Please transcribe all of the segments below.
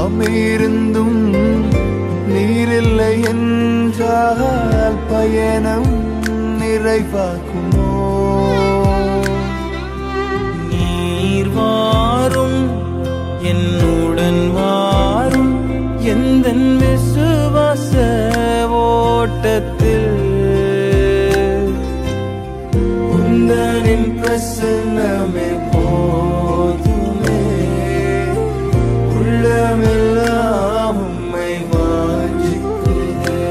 சாமி இருந்தும் நீரில்லை என்றால் பயணம் நிறைவாக்குமோ நீர் வாரும் என்னுடன் வாரும் எந்த விசுவாச ஓட்டத்தில் உந்தனின் பிரசன்னமே போதுமே உள்ளமெல்லாம் உம்மை வாஞ்சிக்கிறேன்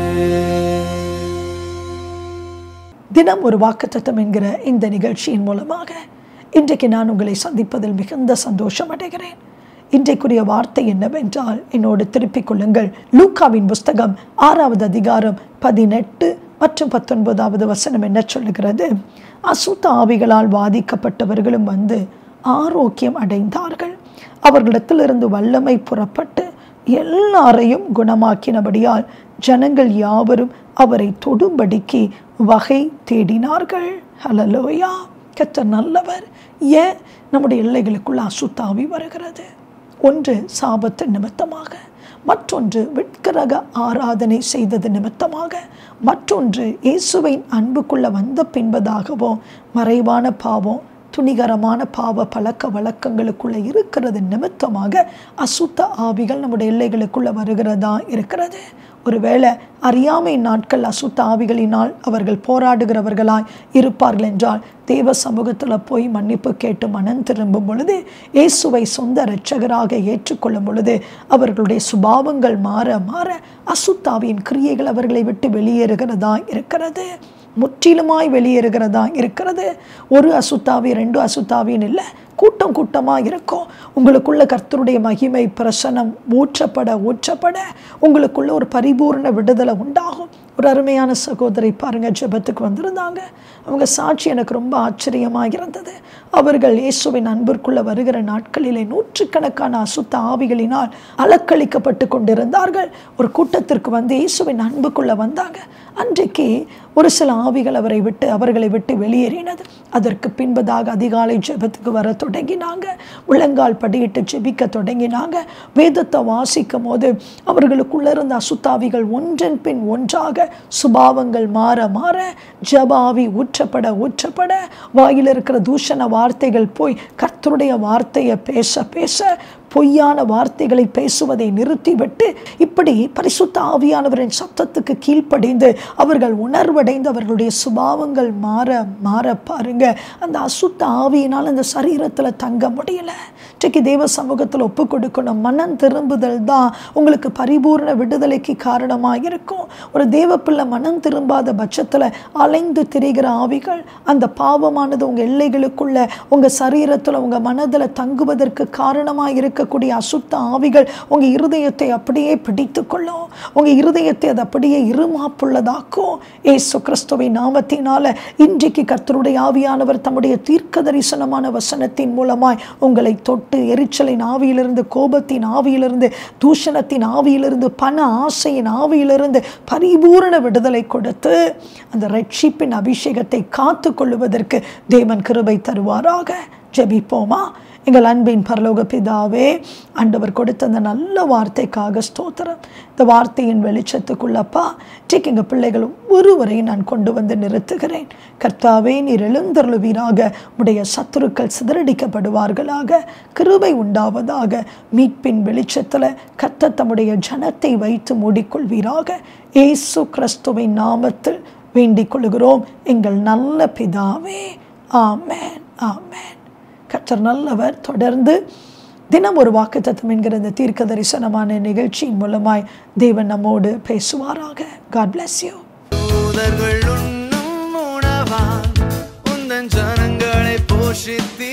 தினம் ஒரு வாக்குத்தத்தம் என்கிற இந்த நிகழ்ச்சியின் மூலமாக இன்றைக்கு நான் உங்களை சந்திப்பதில் மிகுந்த சந்தோஷம் அடைகிறேன் இன்றைக்குரிய வார்த்தை என்னவென்றால் என்னோடு திருப்பிக் கொள்ளுங்கள் லூக்காவின் புஸ்தகம் ஆறாவது அதிகாரம் பதினெட்டு மற்றும் பத்தொன்பதாவது வசனம் என்ன சொல்லுகிறது அசுத்த ஆவிகளால் பாதிக்கப்பட்டவர்களும் வந்து ஆரோக்கியம் அடைந்தார்கள் அவர்களிடத்திலிருந்து வல்லமை புறப்பட்டு எல்லாரையும் குணமாக்கினபடியால் ஜனங்கள் யாவரும் அவரை தொடும்படிக்கு வகை தேடினார்கள் ஹலலோயா கத்த நல்லவர் ஏன் நம்முடைய எல்லைகளுக்குள்ள அசுத்தாவி வருகிறது ஒன்று சாபத்து நிமித்தமாக மற்றொன்று விட்கிரக ஆராதனை செய்தது நிமித்தமாக மற்றொன்று இயேசுவின் அன்புக்குள்ள வந்த பின்பதாகவோ மறைவான பாவம் துணிகரமான பாவ பழக்க வழக்கங்களுக்குள்ள இருக்கிறது நிமித்தமாக அசுத்த ஆவிகள் நம்முடைய எல்லைகளுக்குள்ள வருகிறதா இருக்கிறது ஒருவேளை அறியாமை நாட்கள் அசுத்த ஆவிகளினால் அவர்கள் போராடுகிறவர்களாய் இருப்பார்கள் என்றால் தேவ சமூகத்தில் போய் மன்னிப்பு கேட்டு மனம் திரும்பும் பொழுது இயேசுவை சொந்த இரட்சகராக ஏற்றுக்கொள்ளும் பொழுது அவர்களுடைய சுபாவங்கள் மாற மாற அசுத்தாவியின் கிரியைகள் அவர்களை விட்டு வெளியேறுகிறதா இருக்கிறது முற்றிலுமாய் வெளியேறுகிறதா இருக்கிறது ஒரு அசுத்தாவி ரெண்டு அசுத்தாவின்னு இல்லை கூட்டம் கூட்டமாக இருக்கும் உங்களுக்குள்ள கர்த்தருடைய மகிமை பிரசனம் ஊற்றப்பட ஊற்றப்பட உங்களுக்குள்ள ஒரு பரிபூர்ண விடுதலை உண்டாகும் ஒரு அருமையான சகோதரி பாருங்க ஜெபத்துக்கு வந்திருந்தாங்க அவங்க சாட்சி எனக்கு ரொம்ப ஆச்சரியமாக இருந்தது அவர்கள் இயேசுவின் அன்பிற்குள்ள வருகிற நாட்களிலே நூற்றுக்கணக்கான அசுத்த ஆவிகளினால் அலக்களிக்கப்பட்டு கொண்டிருந்தார்கள் ஒரு கூட்டத்திற்கு வந்து இயேசுவின் அன்புக்குள்ள வந்தாங்க அன்றைக்கு ஒரு சில ஆவிகள் அவரை விட்டு அவர்களை விட்டு வெளியேறினது அதற்கு பின்பதாக அதிகாலை ஜெபத்துக்கு வர தொடங்கினாங்க முழங்கால் படியிட்டு ஜெபிக்க தொடங்கினாங்க வேதத்தை வாசிக்கும் போது அவர்களுக்குள்ள இருந்த அசுத்தாவிகள் ஒன்றன் பின் ஒன்றாக சுபாவங்கள் மாற மாற ஜபாவி ஊற்றப்பட ஊற்றப்பட வாயில் இருக்கிற தூஷண வார்த்தைகள் போய் கர்த்தருடைய வார்த்தையை பேச பேச பொய்யான வார்த்தைகளை பேசுவதை நிறுத்திவிட்டு இப்படி பரிசுத்த ஆவியானவரின் சத்தத்துக்கு கீழ்ப்படிந்து அவர்கள் உணர்வடைந்து அவர்களுடைய சுபாவங்கள் மாற மாற பாருங்க அந்த அசுத்த ஆவியினால் அந்த சரீரத்தில் தங்க முடியல இன்றைக்கு தேவ சமூகத்தில் ஒப்பு கொடுக்கணும் மனம் திரும்புதல் தான் உங்களுக்கு பரிபூர்ண விடுதலைக்கு காரணமாக இருக்கும் ஒரு தேவ பிள்ளை மனம் திரும்பாத பட்சத்தில் அலைந்து திரிகிற ஆவிகள் அந்த பாவமானது உங்கள் எல்லைகளுக்குள்ள உங்கள் சரீரத்தில் உங்கள் மனதில் தங்குவதற்கு காரணமாக இருக்கக்கூடிய அசுத்த ஆவிகள் உங்கள் இருதயத்தை அப்படியே பிடித்து கொள்ளும் உங்கள் இருதயத்தை அது அப்படியே இருமாப்புள்ளதாக்கும் ஏசு கிறிஸ்துவின் நாமத்தினால இன்றைக்கு கர்த்தருடைய ஆவியானவர் தம்முடைய தீர்க்க தரிசனமான வசனத்தின் மூலமாய் உங்களை தொட்டு எரிச்சலின் ஆவியிலிருந்து கோபத்தின் ஆவியிலிருந்து தூஷணத்தின் ஆவியிலிருந்து பண ஆசையின் ஆவியிலிருந்து பரிபூரண விடுதலை கொடுத்து அந்த ரட்சிப்பின் அபிஷேகத்தை காத்து கொள்ளுவதற்கு தேவன் கிருபை தருவாராக ஜெபிப்போமா எங்கள் அன்பின் பரலோக பிதாவே ஆண்டவர் கொடுத்த அந்த நல்ல வார்த்தைக்காக ஸ்தோத்திரம் இந்த வார்த்தையின் வெளிச்சத்துக்குள்ளப்பா இன்றைக்கு எங்கள் பிள்ளைகள் ஒருவரையும் நான் கொண்டு வந்து நிறுத்துகிறேன் கர்த்தாவே நீர் எழுந்தருளுவீராக உடைய சத்துருக்கள் சிதறடிக்கப்படுவார்களாக கிருபை உண்டாவதாக மீட்பின் வெளிச்சத்தில் கர்த்த தம்முடைய ஜனத்தை வைத்து மூடிக்கொள்வீராக ஏசு கிறிஸ்துவின் நாமத்தில் வேண்டிக் கொள்கிறோம் எங்கள் நல்ல பிதாவே ஆமேன் ஆமேன் கர்த்தர் நல்லவர் தொடர்ந்து தினம் ஒரு வாக்குத்தத்தம் என்கிற இந்த தீர்க்க தரிசனமான நிகழ்ச்சியின் மூலமாய் தேவன் நம்மோடு பேசுவாராக காட் bless you தூதர்கள் உண்ணும் உணவா உந்தன் ஜனங்களை போஷித்தி